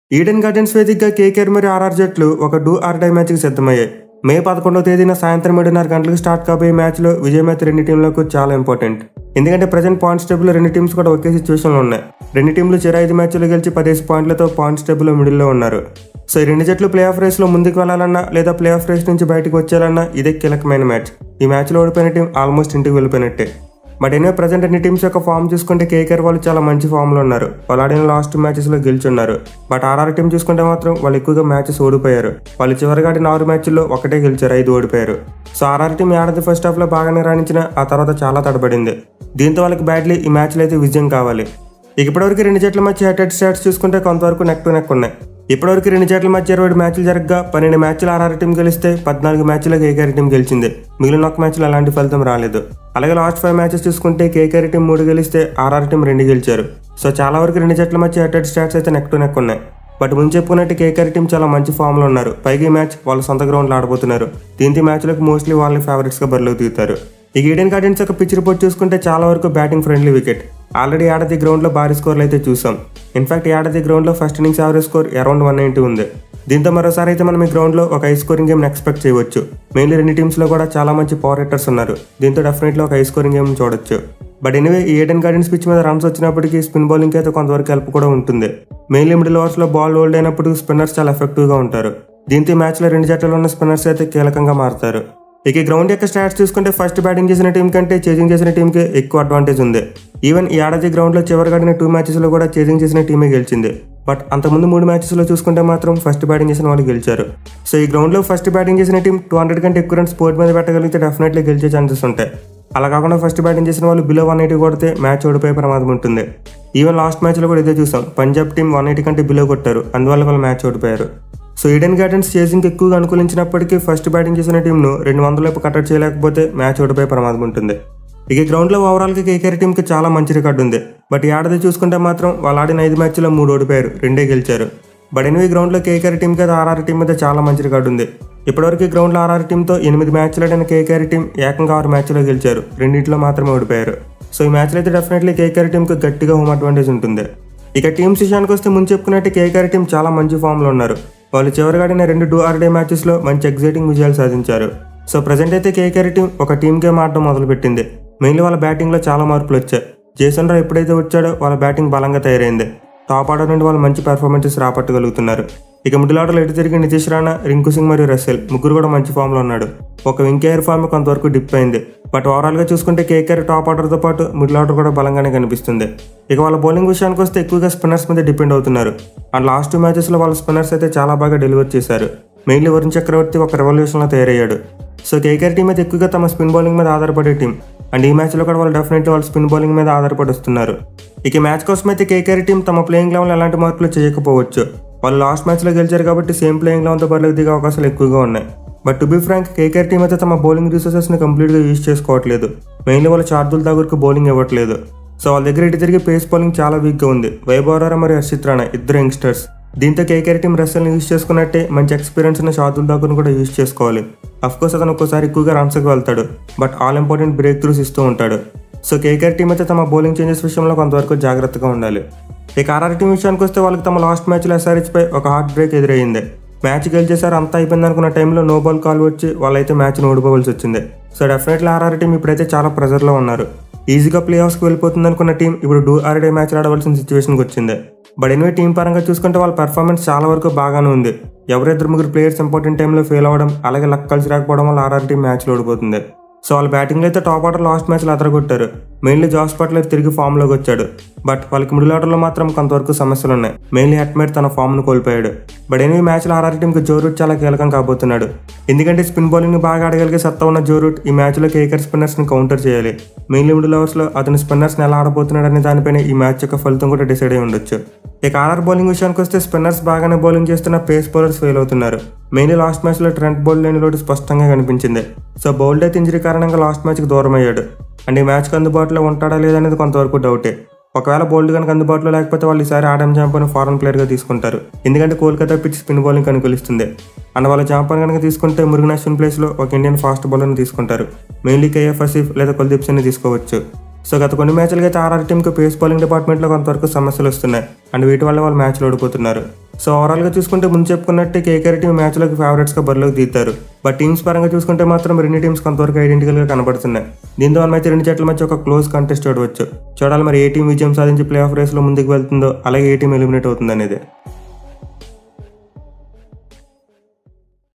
Eden Gardens వేదికగా KKR మరియు RR జట్లు ఒక డూ ఆర్ డై మ్యాచ్కి సిద్ధమయ్యాయి మే పదకొండవ తేదీన సాయంత్రం ఏడున్నర గంటలకు స్టార్ట్ కాబోయే మ్యాచ్లో విజయ మ్యాచ్ రెండు టీంలకు చాలా ఇంపార్టెంట్ ఎందుకంటే ప్రజెంట్ పాయింట్స్ టేబుల్ రెండు టీమ్స్ కూడా ఒకే సిచ్యువేషన్లో ఉన్నాయి రెండు టీంలు చిర ఐదు మ్యాచ్లు గెలిచి పదేసి పాయింట్లతో పాయింట్స్ టేబుల్లో మిడిల్లో ఉన్నారు సో ఈ రెండు జట్లు ప్లే ఆఫ్ రేస్లో ముందుకు వెళ్ళాలన్నా లేదా ప్లే ఆఫ్ రేస్ నుంచి బయటకు వచ్చేయాలన్నా ఇదే కీలకమైన మ్యాచ్ ఈ మ్యాచ్లో ఓడిపోయిన టీం ఆల్మోస్ట్ ఇంటికి వెళ్ళిపోయినట్టే బట్ ఎన్నో ప్రజెంట్ అన్ని టీమ్స్ యొక్క ఫామ్ చూసుకుంటే కేకేఆర్ వాళ్ళు చాలా మంచి ఫామ్లో ఉన్నారు వాళ్ళు ఆడిన లాస్ట్ మ్యాచెస్లో గెలుచున్నారు బట్ ఆర్ఆర్ టీం చూసుకుంటే మాత్రం వాళ్ళు ఎక్కువగా మ్యాచెస్ ఓడిపోయారు వాళ్ళు చివరిగా ఆడిన ఆరు మ్యాచ్ల్లో ఒకటే గెలిచారు ఐదు ఓడిపోయారు సో ఆర్ఆర్ టీం ఏడాది ఫస్ట్ హాఫ్లో బాగానే రాణించిన ఆ తర్వాత చాలా తడబడింది దీంతో వాళ్ళకి బ్యాడ్లీ ఈ మ్యాచ్లో అయితే విజయం కావాలి ఇక ఇప్పటివరకు రెండు జట్ల మధ్య హెడ్ హెడ్ స్టాట్స్ చూసుకుంటే కొంతవరకు నెక్ టు నెక్ ఉన్నాయి ఇప్పటివరకు రెండు జట్ల మధ్య ఇరవై మ్యాచ్లు జరగగా పన్నెండు మ్యాచ్లు ఆర్ఆర్ టీం గెలిస్తే పద్నాలుగు మ్యాచ్లో కేకేఆర్ టీం గెలిచింది మిగిలిన ఒక మ్యాచ్లో అలాంటి ఫలితం రాలేదు అలాగే లాస్ట్ ఫైవ్ మ్యాచెస్ చూసుకుంటే కేకేఆర్ టీం మూడు గెలిస్తే ఆర్ఆర్ టీం రెండు గెలిచారు సో చాలా వరకు రెండు జట్ల మధ్య హెడ్ హెడ్ స్టాట్స్ అయితే నెక్ టు నెక్ ఉన్నాయి బట్ ముందు చెప్పుకున్నట్టు కేకేఆర్ టీం చాలా మంచి ఫామ్లో ఉన్నారు పైగా ఈ మ్యాచ్ వాళ్ళ సొంత గ్రౌండ్లో ఆడబోతున్నారు దీంతో ఈ మ్యాచ్లకు మోస్ట్లీ వాళ్ళని ఫేవరెట్స్గా బరిలో దిగుతారు ఈ ఈడెన్ గార్డెన్స్ యొక్క పిచ్ రిపోర్ట్ చూసుకుంటే చాలా వరకు బ్యాటింగ్ ఫ్రెండ్లీ వికెట్ ఆల్రెడీ ఏడాది గ్రౌండ్లో భారీ స్కోర్లు అయితే చూసాం ఇన్ఫాక్ట్ ఏడాది గ్రౌండ్లో first innings average score around one ninety ఉంది దీంతో మరోసారి అయితే మనం ఈ గ్రౌండ్లో ఒక హై స్కోరింగ్ గేమ్ ఎక్స్పెక్ట్ చేయవచ్చు మెయిన్లీ రెండు టీమ్స్లో కూడా చాలా మంచి పవర్ హిట్టర్స్ ఉన్నారు దీంతో డెఫినెట్లీ ఒక హై స్కోరింగ్ గేమ్ చూడొచ్చు బట్ ఎనివే ఈ ఏడెన్ గార్డెన్స్ పిచ్ మీద రన్స్ వచ్చినప్పటికీ స్పిన్ బౌలింగ్ అయితే కొంతవరకు హెల్ప్ కూడా ఉంటుంది మెయిన్లీ మిడిల్ ఓవర్స్లో బాల్ హోల్డ్ అయినప్పుడు స్పిన్నర్స్ చాలా ఎఫెక్టివ్గా ఉంటారు దీంతో ఈ మ్యాచ్లో రెండు జట్లలో ఉన్న స్పిన్నర్స్ అయితే కీలకంగా మారుతారు ఇక ఈ గ్రౌండ్ యొక్క స్టాట్స్ చూసుకుంటే ఫస్ట్ బ్యాటింగ్ చేసిన టీం కంటే చేజింగ్ చేసిన టీంకి ఎక్కువ అడ్వాంటేజ్ ఉంది ఈవెన్ ఈ ఏడాది గ్రౌండ్లో చివరి ఆడిన టూ మ్యాచెస్లో కూడా చేజింగ్ చేసిన టీమే గెలిచింది బట్ అంతకుముందు మూడు మ్యాచెస్లో చూసుకుంటే మాత్రం ఫస్ట్ బ్యాటింగ్ చేసిన వాళ్ళు గెలిచారు సో ఈ గ్రౌండ్లో ఫస్ట్ బ్యాటింగ్ చేసిన టీం టూ హండ్రెడ్ కంటే ఎక్కువ రన్స్ స్పోర్ట్ మీద పెట్టగలిగితే డెఫినెట్లీ గెలిచే ఛాన్సెస్ ఉంటాయి అలా కాకుండా ఫస్ట్ బ్యాటింగ్ చేసిన వాళ్ళు బిలో వన్ ఎయిటీ కొడితే మ్యాచ్ ఓడిపోయే ప్రమాదం ఉంటుంది ఈవెన్ లాస్ట్ మ్యాచ్లో కూడా ఇదే చూసాం పంజాబ్ టీం వన్ ఎయిటీ కంటే బిలో కొట్టారు అందువల్ల వాళ్ళు మ్యాచ్ ఓడిపోయారు సో ఈడెన్ గార్డెన్స్ చేసింగ్ ఎక్కువగా అనుకూలించినప్పటికీ ఫస్ట్ బ్యాటింగ్ చేసిన టీంను రెండు వందల వైపు కట్టడి చేయలేకపోతే మ్యాచ్ ఓడిపోయే ప్రమాదం ఉంటుంది ఇక గ్రౌండ్లో ఓవరాల్గా కేకేఆర్ టీంకి చాలా మంచి రికార్డు ఉంది బట్ ఈ ఏడాది చూసుకుంటే మాత్రం వాళ్ళు ఆడిన ఐదు మ్యాచ్లో మూడు ఓడిపోయారు రెండే గెలిచారు బట్ ఎనిమిది గ్రౌండ్లో కేకేఆర్ టీంకి అయితే ఆర్ఆర్ టీం మీద చాలా మంచి రికార్డు ఉంది ఇప్పటివరకు ఈ గ్రౌండ్లో ఆర్ఆర్ టీంతో ఎనిమిది మ్యాచ్లు ఆడిన కేకేఆర్ టీం ఏకంగా ఆరు మ్యాచ్లో గెలిచారు రెండింటిలో మాత్రమే ఓడిపోయారు సో ఈ మ్యాచ్లో అయితే డెఫినెట్లీ కేకేఆర్ టీంకి గట్టిగా హోమ్ అడ్వాంటేజ్ ఉంటుంది ఇక టీమ్స్ విషయానికి వస్తే ముందు చెప్పుకున్నట్టు కేకేఆర్ టీం చాలా మంచి ఫామ్లో ఉన్నారు వాళ్ళు చివరిగా ఆడిన రెండు టూ ఆర్ డే మ్యాచెస్లో మంచి ఎగ్జైటింగ్ విజయాలు సాధించారు సో ప్రజెంట్ అయితే కేకేఆర్ టీం ఒక టీమ్ గేమ్ ఆడడం మొదలుపెట్టింది మెయిన్లీ వాళ్ళ బ్యాటింగ్లో చాలా మార్పులు వచ్చాయి జేసన్ రావు ఎప్పుడైతే వచ్చాడో వాళ్ళ బ్యాటింగ్ బలంగా తయారైంది టాప్ ఆర్డర్ నుండి వాళ్ళు మంచి పెర్ఫార్మెన్సెస్ రాపట్టగలుగుతున్నారు ఇక మిడిల్ ఆర్డర్లో ఎటు తిరిగి నితీష్ రాణా రింకు సింగ్ మరియు రసెల్ ముగ్గురు కూడా మంచి ఫామ్లో ఉన్నాడు ఒక వెంకయ్యర్ ఫామ్ కొంతవరకు డిప్ అయింది బట్ ఓవరాల్గా చూసుకుంటే కేకేఆర్ టాప్ ఆర్డర్తో పాటు మిడిల్ ఆర్డర్ కూడా బలంగానే కనిపిస్తుంది ఇక వాళ్ళ బౌలింగ్ విషయానికి వస్తే ఎక్కువగా స్పిన్నర్స్ మీద డిపెండ్ అవుతున్నారు అండ్ లాస్ట్ టూ మ్యాచెస్లో వాళ్ళ స్పిన్నర్స్ అయితే చాలా బాగా డెలివర్ చేశారు మెయిన్లీ వరుణ్ చక్రవర్తి ఒక రెవల్యూషన్లో తయారయ్యాడు సో కేకేఆర్ టీం అయితే ఎక్కువగా తమ స్పిన్ బౌలింగ్ మీద ఆధారపడే టీం అండ్ ఈ మ్యాచ్లో కూడా వాళ్ళు డెఫినెట్లీ వాళ్ళ స్పిన్ బౌలింగ్ మీద ఆధారపడి వస్తున్నారు ఇక ఈ మ్యాచ్ కోసం అయితే కేకేఆర్ టీం తమ ప్లేయింగ్ లెవెల్ ఎలాంటి మార్పులు చేయకపోవచ్చు వాళ్ళు లాస్ట్ మ్యాచ్లో గెలిచారు కాబట్టి సేమ్ ప్లేయింగ్ లెవెన్తో బరిలోకి దిగే అవకాశాలు ఎక్కువగా ఉన్నాయి but to be frank KKR team అయితే తమ బౌలింగ్ రిసోర్సెస్ని కంప్లీట్గా యూజ్ చేసుకోవట్లేదు మెయిన్లీ వాళ్ళ చార్దుల్ ఠాగూర్కి బౌలింగ్ ఇవ్వట్లేదు సో వాళ్ళ దగ్గర ఇటు తిరిగి పేస్ బౌలింగ్ చాలా వీక్గా ఉంది వైభవరారా మరియు హర్షిత్ రాణా ఇద్దరు యంగ్స్టర్స్ దీంతో కేకేఆర్ టీం రస్సల్ని యూజ్ చేసుకున్నట్టే మంచి ఎక్స్పీరియన్స్ ఉన్న షాదుల్ ఠాకూర్ని కూడా యూజ్ చేసుకోవాలి కోర్స్ అతను ఒక్కోసారి ఎక్కువగా రన్స్కి వెళ్తాడు but all important breakthroughs ఇస్తూ ఉంటాడు సో కేకేఆర్ టీం అయితే తమ బౌలింగ్ చేంజెస్ విషయంలో కొంతవరకు జాగ్రత్తగా ఉండాలి ఇక ఆర్ఆర్ టీం విషయానికి వస్తే వాళ్ళకి తమ లాస్ట్ మ్యాచ్లో ఎస్ఆర్హెచ్ పై ఒక హార్ట్ బ్రేక్ ఎదురయ్యింది మ్యాచ్ గెలిచేసారు అంతా అయిపోయింది అనుకున్న టైంలో నో బాల్ కాల్ వచ్చి వాళ్ళైతే మ్యాచ్ని ఓడిపోవలసి వచ్చింది సో డెఫినెట్లీ ఆర్ఆర్ టీం ఇప్పుడైతే చాలా ప్రెజర్లో ఉన్నారు ఈజీగా ప్లే ఆఫ్స్కి వెళ్ళిపోతుంది అనుకున్న టీం ఇప్పుడు డూ ఆర్ డే మ్యాచ్ ఆడవలసిన సిచ్యువేషన్కి వచ్చింది బట్ ఎనివే టీం పరంగా చూసుకుంటే వాళ్ళ పెర్ఫార్మెన్స్ చాలా వరకు బాగానే ఉంది ఎవరిద్దరు ముగ్గురు ప్లేయర్స్ ఇంపార్టెంట్ టైంలో ఫెయిల్ అవ్వడం అలాగే లక్ కలిసి రాకపోవడం వల్ల ఆర్ఆర్ టీం మ్యాచ్లో ఓడిపోతుంది సో వాళ్ళ బ్యాటింగ్లో అయితే టాప్ ఆర్డర్ లాస్ట్ మ్యాచ్లో అదరగొట్టారు మెయిన్లీ జాస్ పట్లర్ తిరిగి ఫామ్లోకి వచ్చాడు బట్ వాళ్ళకి మిడిల్ ఆర్డర్లో మాత్రం కొంతవరకు సమస్యలు ఉన్నాయి మెయిన్లీ హెట్మేట్ తన ఫామ్ను కోల్పోయాడు బట్ ఎనివే మ్యాచ్లో ఆర్ఆర్ టీంకి జో రూట్ చాలా కీలకం కాబోతున్నాడు ఎందుకంటే స్పిన్ బౌలింగ్ బాగా ఆడగలిగే సత్తా ఉన్న జో రూట్ ఈ మ్యాచ్లో కేకర్ స్పిన్నర్స్ని కౌంటర్ చేయాలి మెయిన్లీ మిడిల్ ఓవర్స్లో అతని స్పిన్నర్స్ని ఎలా ఆడబోతున్నాడు అనే దానిపైన ఈ మ్యాచ్ యొక్క ఫలితం కూడా డిసైడ్ అయి ఉండొచ్చు ఇక ఆర్ఆర్ బౌలింగ్ విషయానికి వస్తే స్పిన్నర్స్ బాగానే బౌలింగ్ చేస్తున్న పేస్ బౌలర్స్ ఫెయిల్ అవుతున్నారు మెయిన్లీ లాస్ట్ మ్యాచ్లో ట్రెంట్ బౌల్ లేని లోటు స్పష్టంగా కనిపించింది సో బౌల్డ్ అయితే ఇంజరీ కారణంగా లాస్ట్ మ్యాచ్కి దూరం అయ్యాడు అండ్ ఈ మ్యాచ్కి అందుబాటులో ఉంటాడా లేదనేది కొంతవరకు డౌటే ఒకవేళ బౌల్డ్ కనుక అందుబాటులో లేకపోతే వాళ్ళు ఈసారి ఆడమ్ జాంపన్ ఫారెన్ ప్లేయర్గా తీసుకుంటారు ఎందుకంటే కోల్కతా పిచ్ స్పిన్ బౌలింగ్ అనుకూలిస్తుంది అండ్ వాళ్ళ జాంపన్ కనుక తీసుకుంటే మురుగన్ అశ్విన్ ప్లేస్లో ఒక ఇండియన్ ఫాస్ట్ బౌలర్ని తీసుకుంటారు మెయిన్లీ కేఎఫ్ అసీఫ్ లేదా కుల్దీప్ సింగ్ని తీసుకోవచ్చు సో గత కొన్ని మ్యాచ్లకి అయితే ఆర్ఆర్ టీంకి పేస్ బౌలింగ్ డిపార్ట్మెంట్లో కొంతవరకు సమస్యలు వస్తున్నాయి అండ్ వీటి వల్ల వాళ్ళు మ్యాచ్లు ఓడిపోతున్నారు సో ఓవరాల్గా చూసుకుంటే ముందు చెప్పుకున్నట్టు కేకేఆర్ టీం మ్యాచ్లోకి ఫేవరెట్స్గా బరిలోకి దిగుతారు బట్ టీమ్స్ పరంగా చూసుకుంటే మాత్రం రెండు టీమ్స్ కొంతవరకు ఐడెంటికల్గా కనబడుతున్నాయి దీంతో మనం అయితే రెండు జట్ల మధ్య ఒక క్లోజ్ కంటెస్ట్ చూడవచ్చు చూడాలి మరి ఏ టీం విజయం సాధించి ప్లే ఆఫ్ రేస్లో ముందుకు వెళ్తుందో అలాగే ఏ టీం ఎలిమినేట్ అవుతుంది అనేది